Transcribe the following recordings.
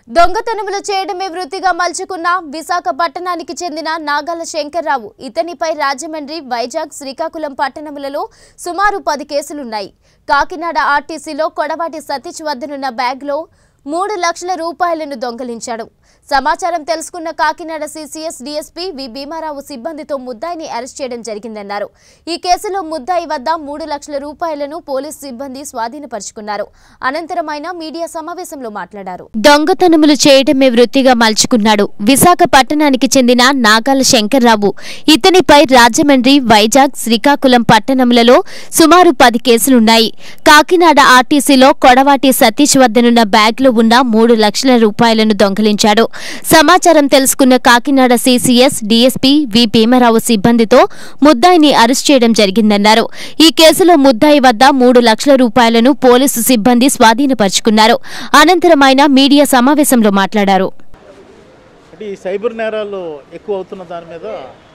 దొంగతనములు చేయడమే వృత్తిగా మలుచుకున్న విశాఖపట్టణానికి చెందిన నాగాల శంకర్రావు ఇతనిపై రాజమండ్రి వైజాగ్ శ్రీకాకుళం పట్టణములలో సుమారు పది కేసులున్నాయి కాకినాడ ఆర్టీసీలో కొడవాటి సతీష్ వద్దనున్న బ్యాగ్లో మూడు లక్షల రూపాయలను దొంగలించాడు సమాచారం తెలుసుకున్న Kakinada CCS DSP V Bhimarao సిబ్బందితో ముద్దాయిని అరెస్ట్ చేయడం జరిగిందన్నారు ఈ కేసులో ముద్దాయి వద్ద మూడు లక్షల రూపాయలను పోలీస్ సిబ్బంది స్వాధీనపరుచుకున్నారు అనంతరం ఆయన మీడియా సమావేశంలో మాట్లాడారు దొంగతనములు చేయడమే వృత్తిగా మలుచుకున్నాడు విశాఖపట్టణానికి చెందిన నాగాల శంకర్రావు ఇతనిపై రాజమండ్రి వైజాగ్ శ్రీకాకుళం పట్టణములలో సుమారు పది కేసులున్నాయి కాకినాడ ఆర్టీసీలో కొడవాటి సతీష్ వద్దనున్న బ్యాగ్లో ఉన్న మూడు లక్షల రూపాయలను దొంగలించాడు సమాచారం తెలుసుకున్న Kakinada CCS DSP V Bhimarao సిబ్బందితో ముద్దాయిని అరెస్ట్ చేయడం జరిగిందన్నారు ఈ కేసులో ముద్దాయి వద్ద మూడు లక్షల రూపాయలను పోలీసు సిబ్బంది స్వాధీనపరుచుకున్నారు అనంతరం ఆయన మీడియా సమావేశంలో మాట్లాడారు అంటే ఈ సైబర్ నేరాలు ఎక్కువ అవుతున్న దాని మీద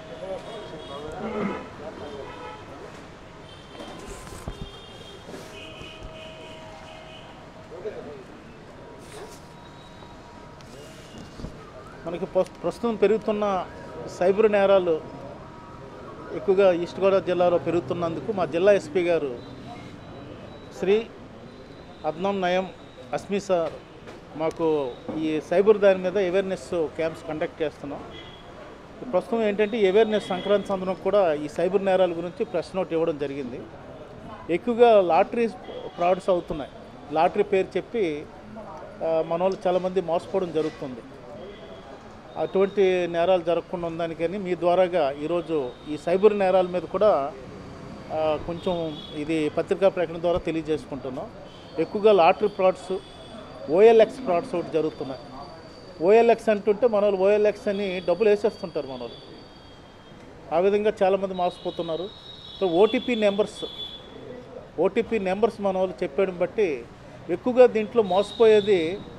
మనకి ప్రస్- ప్రస్తుతం పెరుగుతున్న సైబర్ నేరాలు ఎక్కువగా ఈస్ట్ గోదావరి జిల్లాలో పెరుగుతున్నందుకు మా జిల్లా ఎస్పీ గారు శ్రీ అద్నం నయం అస్మి సార్ మాకు ఈ సైబర్ దాని మీద అవేర్నెస్ క్యాంప్స్ కండక్ట్ చేస్తున్నాం ప్రస్తుతం ఏంటంటే ఈ అవేర్నెస్ సంక్రాంతి సందర్భం కూడా ఈ సైబర్ నేరాల గురించి ప్రెస్ నోట్ ఇవ్వడం జరిగింది ఎక్కువగా లాటరీ ఫ్రాడ్స్ అవుతున్నాయి లాటరీ పేరు చెప్పి ఆ, మన వాళ్ళు చాలామంది మోసపోవడం జరుగుతుంది అటువంటి నేరాలు జరగకుండా ఉందానికని మీ ద్వారాగా ఈరోజు ఈ సైబర్ నేరాల మీద కూడా ఆ, కొంచెం ఇది పత్రికా ప్రకటన ద్వారా తెలియజేసుకుంటున్నాం ఎక్కువగా లాటరీ ఫ్రాడ్స్ ఓఎల్ఎక్స్ ఫ్రాడ్స్ ఒకటి జరుగుతున్నాయి ఓఎల్ఎక్స్ అంటుంటే మన వాళ్ళు ఓఎల్ఎక్స్ అని డబ్బులు వేసేస్తుంటారు మన వాళ్ళు ఆ విధంగా చాలామంది మోసపోతున్నారు so OTP numbers OTP numbers మన వాళ్ళు చెప్పేయడం బట్టి ఎక్కువగా దీంట్లో మోసపోయేది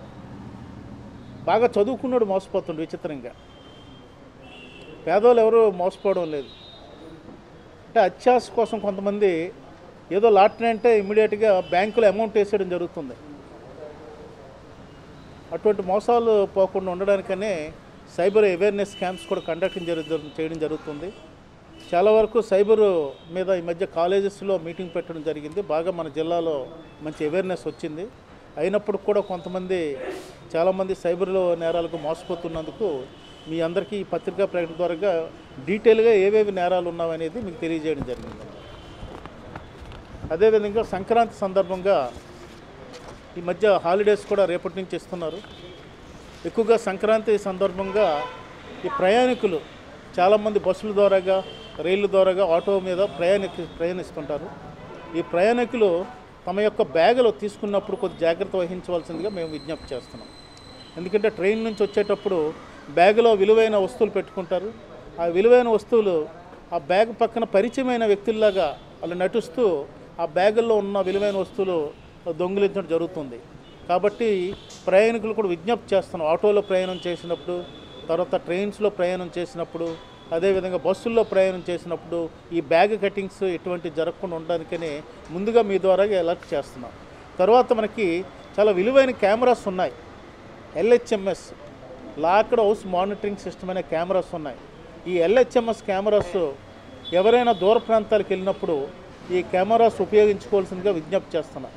బాగా చదువుకున్నాడు మోసపోతుండు విచిత్రంగా పేదవాళ్ళు ఎవరు మోసపోవడం లేదు అంటే అత్యాశ కోసం కొంతమంది ఏదో లాటరీ అంటే ఇమ్మీడియట్గా బ్యాంకులో అమౌంట్ వేసేయడం జరుగుతుంది అటువంటి మోసాలు పోకుండా ఉండడానికనే సైబర్ అవేర్నెస్ క్యాంప్స్ కూడా కండక్ట్ జరుగు చేయడం జరుగుతుంది చాలా వరకు సైబర్ మీద ఈ మధ్య కాలేజెస్లో మీటింగ్ పెట్టడం జరిగింది బాగా మన జిల్లాలో మంచి అవేర్నెస్ వచ్చింది అయినప్పుడు కూడా కొంతమంది చాలామంది సైబర్లో నేరాలకు మోసపోతున్నందుకు మీ అందరికీ ఈ పత్రికా ప్రకటన ద్వారా డీటెయిల్గా ఏవేవి నేరాలు ఉన్నావనేది మీకు తెలియజేయడం జరిగింది అదేవిధంగా సంక్రాంతి సందర్భంగా ఈ మధ్య హాలిడేస్ కూడా రేపటి నుంచి ఇస్తున్నారు ఎక్కువగా సంక్రాంతి సందర్భంగా ఈ ప్రయాణికులు చాలామంది బస్సుల ద్వారాగా రైలు ద్వారాగా ఆటో మీద ప్రయాణికి ప్రయాణిస్తుంటారు ఈ ప్రయాణికులు తమ యొక్క బ్యాగులు తీసుకున్నప్పుడు కొద్ది జాగ్రత్త వహించవలసిందిగా మేము విజ్ఞప్తి చేస్తున్నాం ఎందుకంటే ట్రైన్ నుంచి వచ్చేటప్పుడు బ్యాగులో విలువైన వస్తువులు పెట్టుకుంటారు ఆ విలువైన వస్తువులు ఆ బ్యాగ్ పక్కన పరిచయమైన వ్యక్తుల్లాగా వాళ్ళు నటిస్తూ ఆ బ్యాగుల్లో ఉన్న విలువైన వస్తువులు దొంగిలించడం జరుగుతుంది కాబట్టి ప్రయాణికులు కూడా విజ్ఞప్తి చేస్తున్నాం ఆటోలో ప్రయాణం చేసినప్పుడు తర్వాత ట్రైన్స్లో ప్రయాణం చేసినప్పుడు అదేవిధంగా బస్సుల్లో ప్రయాణం చేసినప్పుడు ఈ బ్యాగ్ కటింగ్స్ ఎటువంటి జరగకుండా ఉండడానికని ముందుగా మీ ద్వారా అలర్ట్ చేస్తున్నాం తర్వాత మనకి చాలా విలువైన కెమెరాస్ ఉన్నాయి LHMS locked house monitoring system అనే కెమెరాస్ ఉన్నాయి ఈ ఎల్హెచ్ఎంఎస్ కెమెరాస్ ఎవరైనా దూర ప్రాంతాలకు వెళ్ళినప్పుడు ఈ కెమెరాస్ ఉపయోగించుకోవాల్సిందిగా విజ్ఞప్తి చేస్తున్నాం